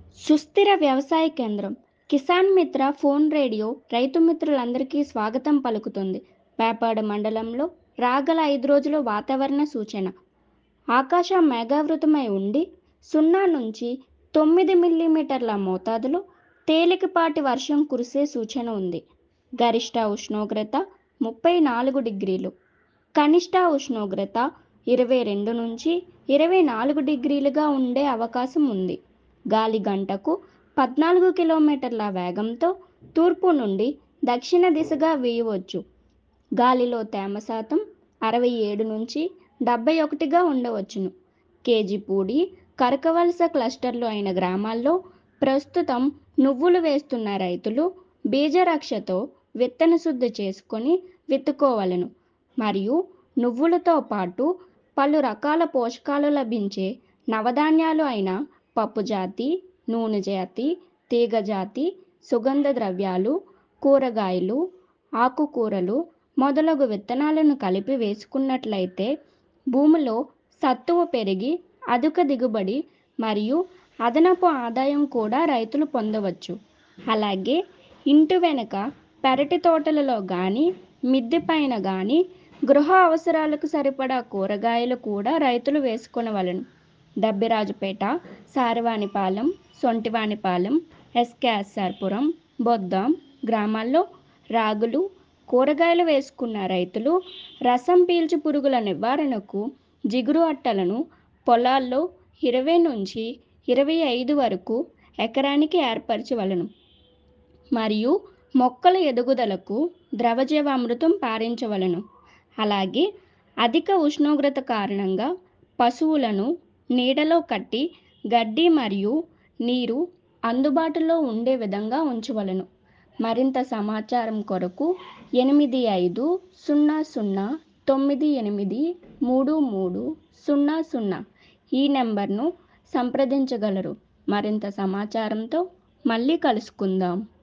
సుస్థిర వ్యవసాయ కేంద్రం కిసాన్ మిత్ర ఫోన్ రేడియో రైతు మిత్రులందరికీ స్వాగతం పలుకుతుంది పేపాడ మండలంలో రాగల ఐదు రోజుల వాతావరణ సూచన ఆకాశం మేఘావృతమై ఉండి సున్నా నుంచి తొమ్మిది మిల్లీమీటర్ల మోతాదులో తేలికపాటి వర్షం కురిసే సూచన ఉంది గరిష్ట ఉష్ణోగ్రత ముప్పై నాలుగు డిగ్రీలు కనిష్ట ఉష్ణోగ్రత ఇరవై రెండు నుంచి ఇరవై నాలుగు డిగ్రీలుగా ఉండే అవకాశం ఉంది గాలి గంటకు పద్నాలుగు కిలోమీటర్ల వేగంతో తూర్పు నుండి దక్షిణ దిశగా వేయవచ్చు గాలిలో తేమ శాతం అరవై ఏడు నుంచి డెబ్బై ఒకటిగా ఉండవచ్చును కేజీపూడి కరకవలస క్లస్టర్లు అయిన గ్రామాల్లో ప్రస్తుతం నువ్వులు వేస్తున్న రైతులు బీజరక్షతో విత్తన శుద్ధి చేసుకొని విత్తుకోవలను మరియు నువ్వులతో పాటు పలు రకాల పోషకాలు లభించే నవధాన్యాలు అయిన పప్పు జాతి నూనె జాతి తీగ జాతి సుగంధ ద్రవ్యాలు కూరగాయలు ఆకుకూరలు మొదలగు విత్తనాలను కలిపి వేసుకున్నట్లయితే భూమిలో సత్తువ పెరిగి అధిక దిగుబడి మరియు అదనపు ఆదాయం కూడా రైతులు పొందవచ్చు అలాగే ఇంటి వెనుక పెరటి తోటలలో కానీ మిద్దె పైన కానీ గృహ అవసరాలకు సరిపడా కూరగాయలు కూడా రైతులు వేసుకొనవలను డబ్బిరాజుపేట సారవాణిపాలెం సొంటివాణిపాలెం ఎస్కేఎస్ఆర్పురం బొద్దాం గ్రామాల్లో రాగులు కూరగాయలు వేసుకున్న రైతులు రసం పీల్చు పురుగుల నివారణకు జిగురు అట్టలను పొలాల్లో ఇరవై నుంచి ఇరవై ఐదు వరకు ఎకరానికి ఏర్పరచవలను మరియు మొక్కల ఎదుగుదలకు ద్రవజీవామృతం పారించవలను అలాగే అధిక ఉష్ణోగ్రత కారణంగా పశువులను నీడలో కట్టి గడ్డి మరియు నీరు అందుబాటులో ఉండే విధంగా ఉంచవలను మరింత సమాచారం కొరకు ఎనిమిది ఐదు సున్నా సున్నా తొమ్మిది ఎనిమిది మూడు మూడు సున్నా సున్నా ఈ నెంబర్ను సంప్రదించగలరు మరింత సమాచారంతో మళ్ళీ కలుసుకుందాం